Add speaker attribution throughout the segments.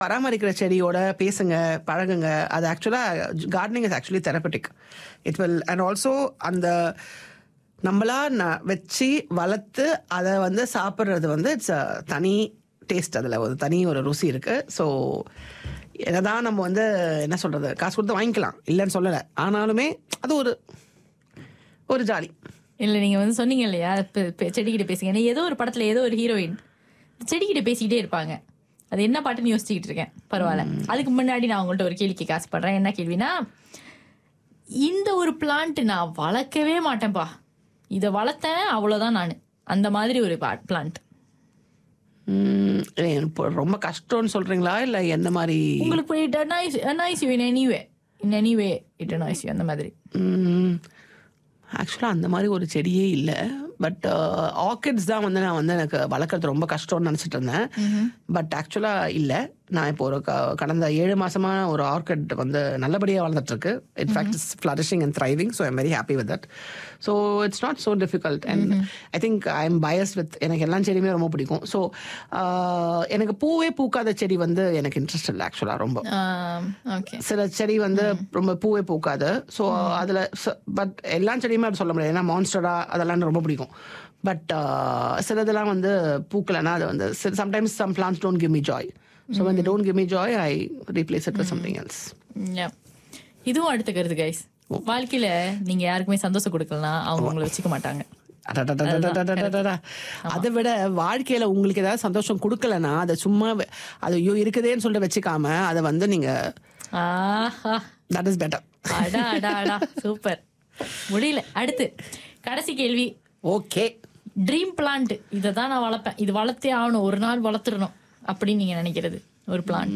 Speaker 1: பராமரிக்கிற செடியோட பேசுங்க பழகுங்க அது ஆக்சுவலாக gardening is actually therapeutic it will and also அந்த நம்மளா ந வச்சு வளர்த்து அதை வந்து சாப்பிட்றது வந்து இட்ஸ் தனி டேஸ்ட் அதில் ஒரு தனி ஒரு ருசி இருக்குது ஸோ என்னதான் நம்ம வந்து என்ன சொல்கிறது காசு கொடுத்து வாங்கிக்கலாம் இல்லைன்னு சொல்லலை ஆனாலுமே அது ஒரு ஒரு ஜாலி
Speaker 2: இல்ல நீங்க வந்து சொன்னீங்க இல்லையா இப்ப- இப்ப செடிகிட்ட பேசுங்க ஏதோ ஒரு படத்துல ஏதோ ஒரு ஹீரோயின் செடிகிட்ட பேசிக்கிட்டே இருப்பாங்க அது என்ன பாட்டுன்னு யோசிச்சுக்கிட்டு இருக்கேன் பரவாயில்ல அதுக்கு முன்னாடி நான் உங்கள்ட்ட ஒரு கேள்வி கேட்க ஆசைப்படுறேன் என்ன கேள்வினா இந்த ஒரு பிளான்ட் நான் வளர்க்கவே மாட்டேன்ப்பா இதை வளர்த்தேன் அவ்வளோதான் நான் அந்த மாதிரி ஒரு பிளான்ட்
Speaker 1: ம், இப்போ ரொம்ப கஷ்டம்னு சொல்கிறீங்களா இல்லை எந்த மாதிரி
Speaker 2: உங்களுக்கு it annoys annoys you in anyway in anyway it annoys you அந்த மாதிரி
Speaker 1: ஆக்சுவலாக அந்த மாதிரி ஒரு செடியே இல்லை பட் ஆர்கிட்ஸ் தான் வந்து நான் வந்து எனக்கு வளர்க்குறது ரொம்ப கஷ்டம்னு நினச்சிட்டு இருந்தேன் பட் ஆக்சுவலாக இல்லை நான் இப்போ ஒரு க- கடந்த ஏழு மாசமா ஒரு ஆர்கிட் வந்து நல்லபடியாக வளர்ந்துட்டு இருக்கு in fact it's flourishing and thriving so I'm very happy with that so it's not so difficult and I think I am biased with எனக்கு எல்லா செடியுமே ரொம்ப பிடிக்கும் ஸோ எனக்கு பூவே பூக்காத செடி வந்து எனக்கு இன்ட்ரெஸ்ட் இல்லை ஆக்சுவலாக ரொம்ப
Speaker 2: ஓகே
Speaker 1: சில செடி வந்து ரொம்ப பூவே பூக்காது ஸோ அதில் பட் எல்லா செடியுமே அப்படி சொல்ல முடியாது ஏன்னா மான்ஸ்டரா அதெல்லாம் எனக்கு ரொம்ப பிடிக்கும் பட் சிலதெல்லாம் வந்து பூக்கலைன்னா அது வந்து sometimes some plants don't give me joy so when they don't give me joy i replace it with something else
Speaker 2: Yeah. இதுவும் அடுத்த கருத்து கைஸ் வாழ்க்கையில நீங்க யாருக்குமே சந்தோஷம் கொடுக்கலாம் அவங்க உங்களை வச்சுக்க மாட்டாங்க
Speaker 1: அடடடடடடடடடடடா. அதை விட வாழ்க்கையில உங்களுக்கு ஏதாவது சந்தோஷம் கொடுக்கலன்னா அதை சும்மா வெ- அது ஐயோ இருக்குதேன்னு சொல்லிட்டு வச்சுக்காம அதை வந்து நீங்க
Speaker 2: ஆஹா
Speaker 1: தட் இஸ் பெட்டர்
Speaker 2: அடா அடா அடா சூப்பர் முடியல அடுத்து கடைசி கேள்வி
Speaker 1: ஓகே
Speaker 2: ட்ரீம் பிளான்ட் இதை தான் நான் வளர்ப்பேன் இது வளர்த்தே ஆகணும் ஒரு நாள் வளர்த்துடணும் அப்படின்னு நீங்க நினைக்கிறது ஒரு பிளான்ட்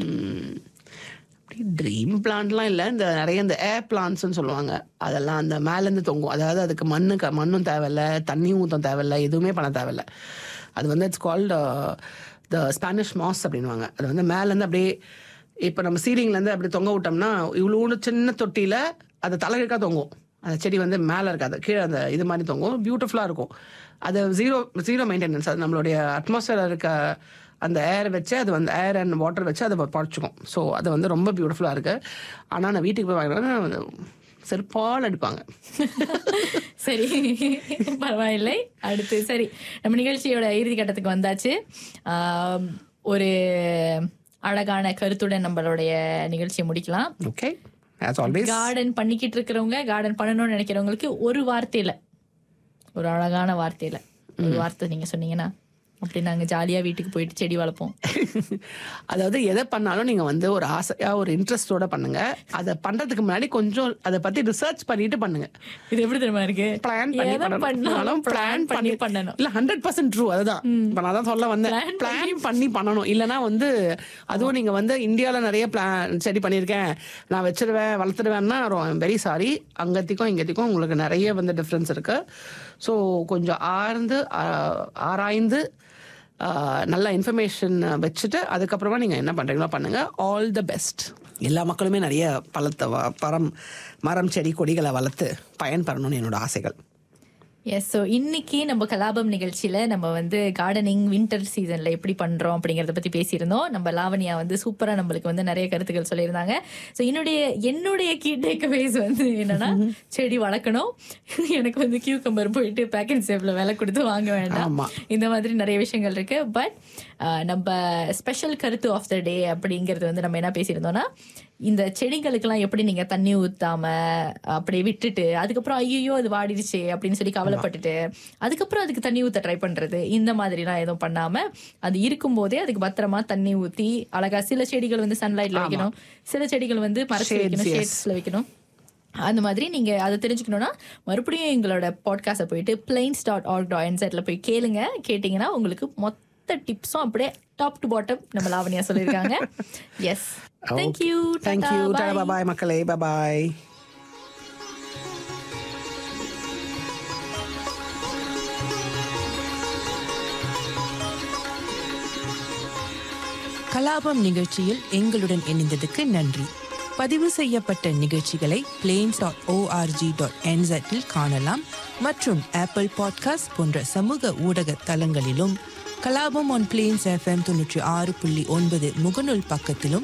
Speaker 1: ட்ரீம் பிளான்ட்லாம் இல்லை இந்த நிறைய இந்த ஏர் பிளான்ட்ஸ்னு சொல்லுவாங்க அதெல்லாம் அந்த மேலேருந்து தொங்கும் அதாவது அதுக்கு மண்ணு க மண்ணும் தேவையில்ல தண்ணியும் ஊற்ற தேவையில்ல எதுவுமே பண்ண தேவையில்ல அது வந்து it's called the Spanish moss அப்படின்வாங்க அது வந்து மேலேருந்து அப்படியே இப்போ நம்ம சீலிங்லேருந்து அப்படி தொங்க விட்டோம்னா இவ்வளோ சின்ன தொட்டியில் அது தலைகீழாக தொங்கும் அந்த செடி வந்து மேலே இருக்காது கீழே அந்த இது மாதிரி தொங்கும் பியூட்டிஃபுல்லாக இருக்கும் அது ஜீரோ ஜீரோ மெயின்டெனன்ஸ் அது நம்மளுடைய அட்மாஸ்பியர் இருக்க அந்த ஏர் வச்சு அது வந்து ஏர் அண்ட் வாட்டர் வச்சு அதை பழச்சிக்கும் ஸோ அது வந்து ரொம்ப பியூட்டிஃபுல்லாக இருக்குது ஆனால் நான் வீட்டுக்கு போய் வாங்கினா செருப்பால் அடிப்பாங்க
Speaker 2: சரி பரவாயில்லை அடுத்து சரி நம்ம நிகழ்ச்சியோட இறுதி கட்டத்துக்கு வந்தாச்சு ஆம், ஒரு அழகான கருத்துடன் நம்மளுடைய நிகழ்ச்சியை முடிக்கலாம்
Speaker 1: ஓகே ஆஸ் ஆல்வேஸ்
Speaker 2: கார்டன் பண்ணிக்கிட்டு இருக்கிறவங்க கார்டன் பண்ணணும்னு நினைக்கிறவங்களுக்கு ஒரு வார்த்தையில ஒரு அழகான வார்த்தையில ஒரு வார்த்தை நீங்க சொன்னீங்கன்னா அப்படி நாங்க ஜாலியா வீட்டுக்கு போயிட்டு செடி வளர்ப்போம்
Speaker 1: அதாவது எதை பண்ணாலும் நீங்கள் வந்து ஒரு ஆசையாக ஒரு இன்ட்ரெஸ்டோட பண்ணுங்க அதை பண்ணுறதுக்கு முன்னாடி கொஞ்சம் அதை பற்றி ரிசர்ச் பண்ணிட்டு பண்ணுங்க
Speaker 2: இது எப்படி தெரியுமா இருக்கு
Speaker 1: பிளான் பண்ணி
Speaker 2: எதை பண்ணாலும்
Speaker 1: பண்ணணும்
Speaker 2: பிளான் பண்ணி பண்ணணும்
Speaker 1: இல்ல ஹண்ட்ரட் பர்சன்ட் ட்ரூ அதுதான் இப்ப நான் தான் சொல்ல வந்தேன்
Speaker 2: Plan
Speaker 1: பிளான் பண்ணி பண்ணணும் இல்லனா வந்து அதுவும் நீங்க வந்து இந்தியால நிறைய பிளான் செடி பண்ணியிருக்கேன் நான் வச்சிருவேன் வளர்த்துடுவேன்னா வெரி சாரி அங்கத்திக்கும் இங்கத்திக்கும் உங்களுக்கு நிறைய வந்து டிஃப்ரென்ஸ் இருக்கு ஸோ கொஞ்சம் ஆர்ந்து ஆ- ஆராய்ந்து ஆ, நல்ல இன்ஃபர்மேஷன் வச்சுட்டு அதுக்கப்புறமா நீங்கள் என்ன பண்ணுறீங்களோ பண்ணுங்க ஆல் த பெஸ்ட் எல்லா மக்களுமே நிறைய பழத்தை வ- பரம் மரம் செடி கொடிகளை வளர்த்து பயன்பெறணும்னு என்னோட ஆசைகள்
Speaker 2: எஸ் ஸோ இன்னைக்கு நம்ம கலாபம் நிகழ்ச்சியில நம்ம வந்து கார்டனிங் வின்டர் சீசன்ல எப்படி பண்றோம் அப்படிங்கறத பத்தி பேசியிருந்தோம் நம்ம லாவணியா வந்து சூப்பரா நம்மளுக்கு வந்து நிறைய கருத்துக்கள் சொல்லியிருந்தாங்க ஸோ என்னுடைய என்னுடைய கீ டேக்அவேஸ் வந்து என்னன்னா செடி வளர்க்கணும் எனக்கு வந்து கியூக்கம்பர் போயிட்டு பேக்கெட் சேப்ல விலை கொடுத்து வாங்க வேண்டாம்
Speaker 1: ஆமா.
Speaker 2: இந்த மாதிரி நிறைய விஷயங்கள் இருக்கு பட் நம்ம ஸ்பெஷல் கருத்து ஆஃப் த டே அப்படிங்கிறது வந்து நம்ம என்ன பேசியிருந்தோம்னா இந்த செடிகளுக்கெல்லாம் எப்படி நீங்க தண்ணி ஊத்தாம அப்படியே விட்டுட்டு அதுக்கப்புறம் ஐயோ அது வாடிடுச்சு அப்படின்னு சொல்லி கவலைப்பட்டுட்டு அதுக்கப்புறம் அதுக்கு தண்ணி ஊத்த ட்ரை பண்றது இந்த மாதிரிலாம் எதுவும் பண்ணாம அது இருக்கும்போதே அதுக்கு பத்திரமா தண்ணி ஊத்தி அழகா சில செடிகள் வந்து சன்லைட்ல வைக்கணும் சில செடிகள் வந்து மரத்துல
Speaker 1: Shades,
Speaker 2: வைக்கணும்
Speaker 1: yes.
Speaker 2: ஷேட்ஸ்ல வைக்கணும் அந்த மாதிரி நீங்க அதை தெரிஞ்சுக்கணும்னா மறுபடியும் எங்களோட பாட்காஸ்ட்டை போயிட்டு பிளைன்ஸ் டாட் ஆர்க் டாட் என்செட்ல போய் கேளுங்க கேட்டிங்கன்னா உங்களுக்கு மொத்த டிப்ஸும் அப்படியே டாப் டு பாட்டம் நம்ம லாவணியா சொல்லியிருக்காங்க எஸ் தேங்க்யூ
Speaker 1: தேங்க்யூ பாய் மக்களே பாய்
Speaker 3: கலாபம் நிகழ்ச்சியில் எங்களுடன் இணைந்ததுக்கு நன்றி பதிவு செய்யப்பட்ட நிகழ்ச்சிகளை பிளேன்ஸ் டாட் ஓஆர்ஜி டாட் என்செட்டில் காணலாம் மற்றும் ஆப்பிள் பாட்காஸ்ட் போன்ற சமூக ஊடக தளங்களிலும் கலாபம் ஆன் பிளேன்ஸ் எஃப்எம் தொண்ணூற்றி ஆறு புள்ளி ஒன்பது முகநூல் பக்கத்திலும்